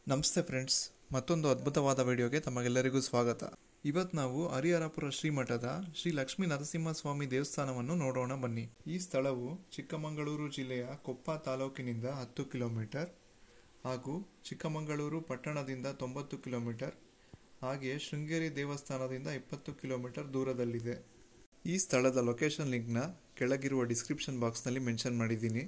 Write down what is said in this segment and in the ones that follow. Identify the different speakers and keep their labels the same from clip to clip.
Speaker 1: ನಮಸ್ತೆ ಫ್ರೆಂಡ್ಸ್ ಮತ್ತೊಂದು ಅದ್ಭುತವಾದ ವಿಡಿಯೋಗೆ ತಮಗೆಲ್ಲರಿಗೂ ಸ್ವಾಗತ ಇವತ್ತು ನಾವು ಹರಿಹರಪುರ ಶ್ರೀಮಠದ ಶ್ರೀ ಲಕ್ಷ್ಮೀ ನರಸಿಂಹಸ್ವಾಮಿ ದೇವಸ್ಥಾನವನ್ನು ನೋಡೋಣ ಬನ್ನಿ ಈ ಸ್ಥಳವು ಚಿಕ್ಕಮಗಳೂರು ಜಿಲ್ಲೆಯ ಕೊಪ್ಪ ತಾಲೂಕಿನಿಂದ ಹತ್ತು ಕಿಲೋಮೀಟರ್ ಹಾಗೂ ಚಿಕ್ಕಮಗಳೂರು ಪಟ್ಟಣದಿಂದ ತೊಂಬತ್ತು ಕಿಲೋಮೀಟರ್ ಹಾಗೆಯೇ ಶೃಂಗೇರಿ ದೇವಸ್ಥಾನದಿಂದ ಇಪ್ಪತ್ತು ಕಿಲೋಮೀಟರ್ ದೂರದಲ್ಲಿದೆ ಈ ಸ್ಥಳದ ಲೊಕೇಶನ್ ಲಿಂಕ್ನ ಕೆಳಗಿರುವ ಡಿಸ್ಕ್ರಿಪ್ಷನ್ ಬಾಕ್ಸ್ನಲ್ಲಿ ಮೆನ್ಷನ್ ಮಾಡಿದ್ದೀನಿ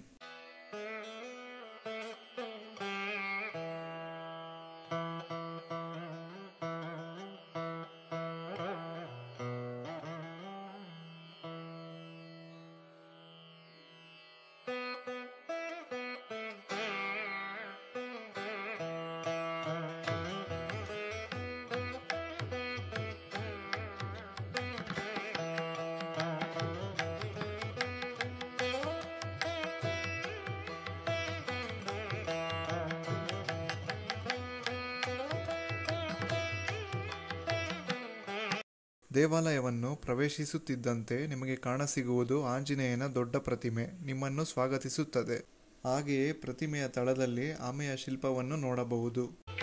Speaker 1: ದೇವಾಲಯವನ್ನು ಪ್ರವೇಶಿಸುತ್ತಿದ್ದಂತೆ ನಿಮಗೆ ಕಾಣಸಿಗುವುದು ಆಂಜನೇಯನ ದೊಡ್ಡ ಪ್ರತಿಮೆ ನಿಮ್ಮನ್ನು ಸ್ವಾಗತಿಸುತ್ತದೆ ಹಾಗೆಯೇ ಪ್ರತಿಮೆಯ ತಳದಲ್ಲಿ ಆಮೆಯ ಶಿಲ್ಪವನ್ನು ನೋಡಬಹುದು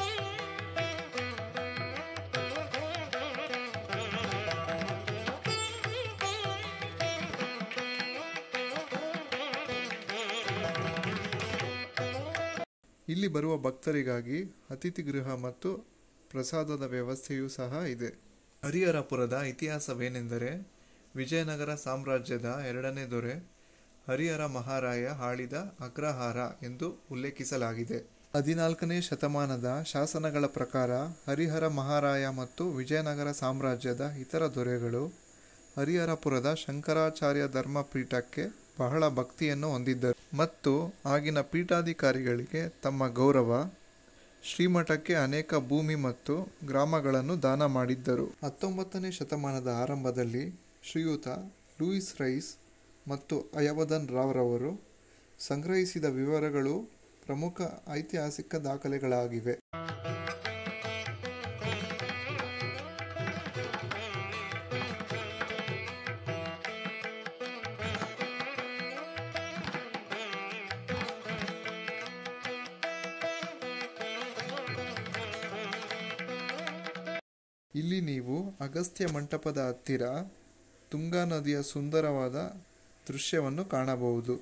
Speaker 1: ಇಲ್ಲಿ ಬರುವ ಭಕ್ತರಿಗಾಗಿ ಅತಿಥಿ ಗೃಹ ಮತ್ತು ಪ್ರಸಾದದ ವ್ಯವಸ್ಥೆಯೂ ಸಹ ಇದೆ ಹರಿಹರಪುರದ ಇತಿಹಾಸವೇನೆಂದರೆ ವಿಜಯನಗರ ಸಾಮ್ರಾಜ್ಯದ ಎರಡನೇ ದೊರೆ ಹರಿಹರ ಮಹಾರಾಯ ಆಳಿದ ಅಗ್ರಹಾರ ಎಂದು ಉಲ್ಲೇಖಿಸಲಾಗಿದೆ ಹದಿನಾಲ್ಕನೇ ಶತಮಾನದ ಶಾಸನಗಳ ಪ್ರಕಾರ ಹರಿಹರ ಮಹಾರಾಯ ಮತ್ತು ವಿಜಯನಗರ ಸಾಮ್ರಾಜ್ಯದ ಇತರ ದೊರೆಗಳು ಹರಿಹರಪುರದ ಶಂಕರಾಚಾರ್ಯ ಧರ್ಮಪೀಠಕ್ಕೆ ಬಹಳ ಭಕ್ತಿಯನ್ನು ಹೊಂದಿದ್ದರು ಮತ್ತು ಆಗಿನ ಪೀಠಾಧಿಕಾರಿಗಳಿಗೆ ತಮ್ಮ ಗೌರವ ಶ್ರೀಮಠಕ್ಕೆ ಅನೇಕ ಭೂಮಿ ಮತ್ತು ಗ್ರಾಮಗಳನ್ನು ದಾನ ಮಾಡಿದ್ದರು ಹತ್ತೊಂಬತ್ತನೇ ಶತಮಾನದ ಆರಂಭದಲ್ಲಿ ಶ್ರೀಯುತ ಲೂಯಿಸ್ ರೈಸ್ ಮತ್ತು ಅಯವದನ್ ರಾವ್ರವರು ಸಂಗ್ರಹಿಸಿದ ವಿವರಗಳು ಪ್ರಮುಖ ಐತಿಹಾಸಿಕ ದಾಖಲೆಗಳಾಗಿವೆ ಇಲ್ಲಿ ನೀವು ಅಗಸ್ತ್ಯ ಮಂಟಪದ ಹತ್ತಿರ ತುಂಗಾ ನದಿಯ ಸುಂದರವಾದ ದೃಶ್ಯವನ್ನು ಕಾಣಬಹುದು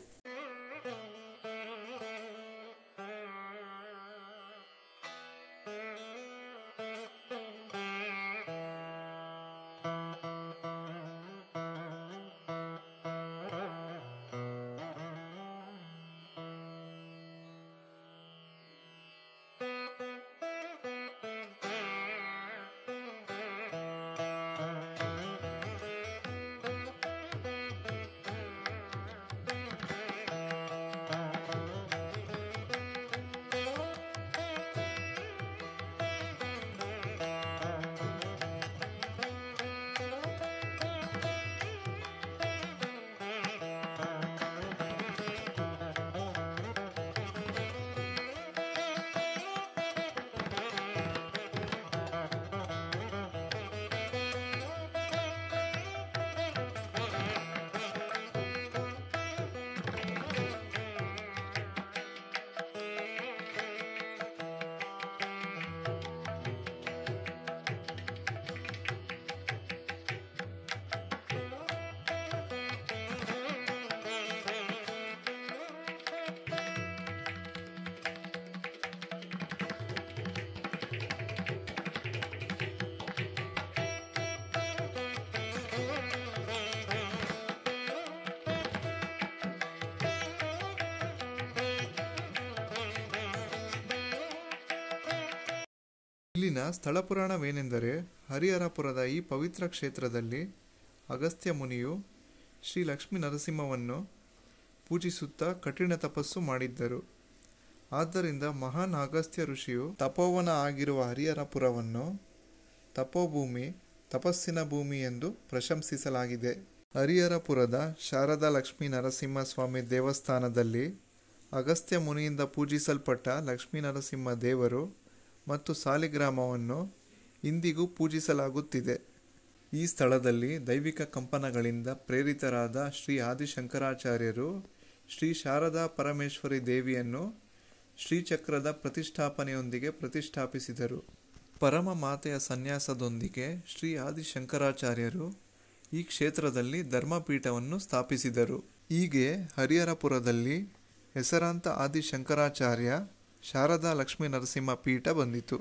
Speaker 1: ಇಲ್ಲಿನ ಸ್ಥಳ ಪುರಾಣವೇನೆಂದರೆ ಹರಿಹರಪುರದ ಈ ಪವಿತ್ರ ಕ್ಷೇತ್ರದಲ್ಲಿ ಅಗಸ್ತ್ಯ ಮುನಿಯು ಶ್ರೀ ಲಕ್ಷ್ಮೀ ನರಸಿಂಹವನ್ನು ಪೂಜಿಸುತ್ತಾ ಕಠಿಣ ತಪಸ್ಸು ಮಾಡಿದ್ದರು ಆದ್ದರಿಂದ ಮಹಾನ್ ಅಗಸ್ತ್ಯ ಋಷಿಯು ತಪೋವನ ಆಗಿರುವ ಹರಿಹರಪುರವನ್ನು ತಪೋಭೂಮಿ ತಪಸ್ಸಿನ ಭೂಮಿ ಎಂದು ಪ್ರಶಂಸಿಸಲಾಗಿದೆ ಹರಿಹರಪುರದ ಶಾರದಾ ಲಕ್ಷ್ಮೀ ನರಸಿಂಹಸ್ವಾಮಿ ದೇವಸ್ಥಾನದಲ್ಲಿ ಅಗಸ್ತ್ಯ ಮುನಿಯಿಂದ ಪೂಜಿಸಲ್ಪಟ್ಟ ಲಕ್ಷ್ಮೀ ನರಸಿಂಹ ದೇವರು ಮತ್ತು ಸಾಲಿಗ್ರಾಮವನ್ನು ಇಂದಿಗೂ ಪೂಜಿಸಲಾಗುತ್ತಿದೆ ಈ ಸ್ಥಳದಲ್ಲಿ ದೈವಿಕ ಕಂಪನಗಳಿಂದ ಪ್ರೇರಿತರಾದ ಶ್ರೀ ಆದಿಶಂಕರಾಚಾರ್ಯರು ಶ್ರೀ ಶಾರದಾ ಪರಮೇಶ್ವರಿ ದೇವಿಯನ್ನು ಶ್ರೀಚಕ್ರದ ಪ್ರತಿಷ್ಠಾಪನೆಯೊಂದಿಗೆ ಪ್ರತಿಷ್ಠಾಪಿಸಿದರು ಪರಮ ಮಾತೆಯ ಸನ್ಯಾಸದೊಂದಿಗೆ ಶ್ರೀ ಆದಿಶಂಕರಾಚಾರ್ಯರು ಈ ಕ್ಷೇತ್ರದಲ್ಲಿ ಧರ್ಮಪೀಠವನ್ನು ಸ್ಥಾಪಿಸಿದರು ಹೀಗೆ ಹರಿಹರಪುರದಲ್ಲಿ ಹೆಸರಾಂತ ಆದಿಶಂಕರಾಚಾರ್ಯ ಶಾರದಾ ಲಕ್ಷ್ಮೀ ನರಸಿಂಹ ಪೀಠ ಬಂದಿತು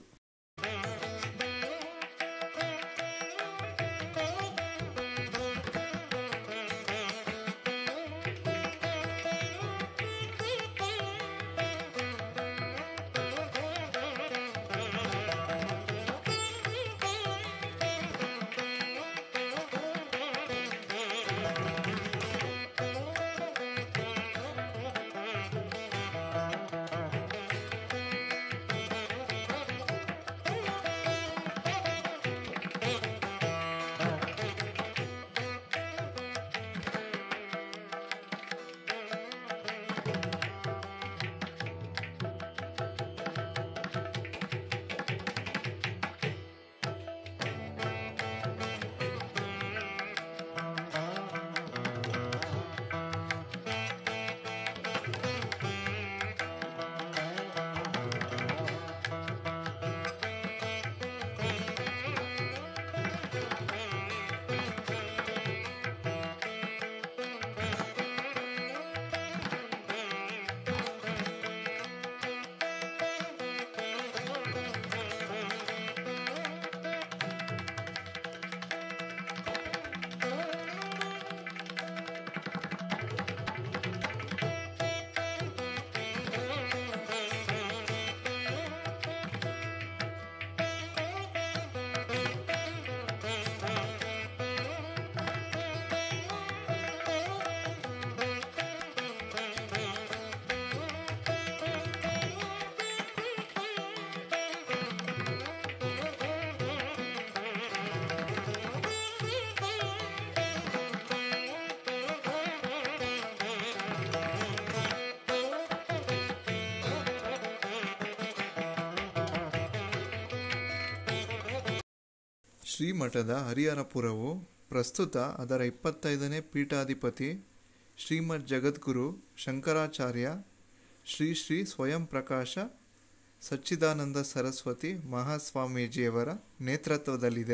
Speaker 1: ಶ್ರೀಮಠದ ಹರಿಹರಪುರವು ಪ್ರಸ್ತುತ ಅದರ ಇಪ್ಪತ್ತೈದನೇ ಪೀಠಾಧಿಪತಿ ಶ್ರೀಮದ್ ಜಗದ್ಗುರು ಶಂಕರಾಚಾರ್ಯ ಶ್ರೀ ಶ್ರೀ ಸ್ವಯಂ ಪ್ರಕಾಶ ಸಚ್ಚಿದಾನಂದ ಸರಸ್ವತಿ ಮಹಾಸ್ವಾಮೀಜಿಯವರ ನೇತೃತ್ವದಲ್ಲಿದೆ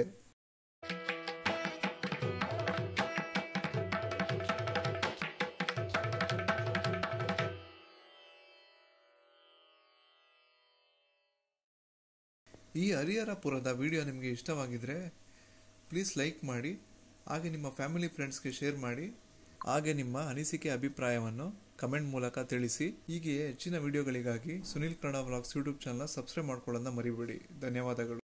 Speaker 1: ಈ ಹರಿಹರಪುರದ ವಿಡಿಯೋ ನಿಮಗೆ ಇಷ್ಟವಾಗಿದ್ದರೆ ಪ್ಲೀಸ್ ಲೈಕ್ ಮಾಡಿ ಹಾಗೆ ನಿಮ್ಮ ಫ್ಯಾಮಿಲಿ ಫ್ರೆಂಡ್ಸ್ಗೆ ಶೇರ್ ಮಾಡಿ ಹಾಗೆ ನಿಮ್ಮ ಅನಿಸಿಕೆ ಅಭಿಪ್ರಾಯವನ್ನು ಕಮೆಂಟ್ ಮೂಲಕ ತಿಳಿಸಿ ಹೀಗೆಯೇ ಹೆಚ್ಚಿನ ವಿಡಿಯೋಗಳಿಗಾಗಿ Sunil Kannada vlogs YouTube channel subscribe ಮಾಡ್ಕೊಳ್ಳೋದನ್ನ ಮರಿಬೇಡಿ ಧನ್ಯವಾದಗಳು